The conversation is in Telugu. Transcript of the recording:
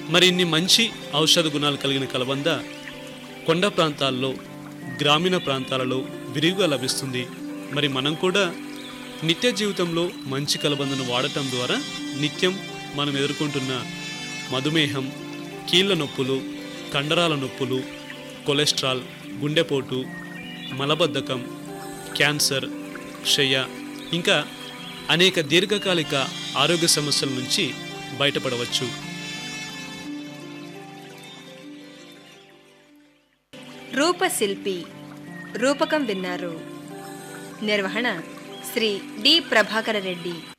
మరి ఇన్ని మంచి ఔషధ గుణాలు కలిగిన కలబంద కొండ ప్రాంతాల్లో గ్రామీణ ప్రాంతాలలో విరివిగా లభిస్తుంది మరి మనం కూడా నిత్య జీవితంలో మంచి కలబందను వాడటం ద్వారా నిత్యం మనం ఎదుర్కొంటున్న మధుమేహం కీళ్ళ నొప్పులు కండరాల నొప్పులు కొలెస్ట్రాల్ గుండెపోటు మలబద్ధకం క్యాన్సర్ క్షయ ఇంకా అనేక దీర్ఘకాలిక ఆరోగ్య సమస్యల నుంచి బయటపడవచ్చు రూపశిల్పి రూపకం విన్నారు నిర్వహణ శ్రీ డి ప్రభాకర రెడ్డి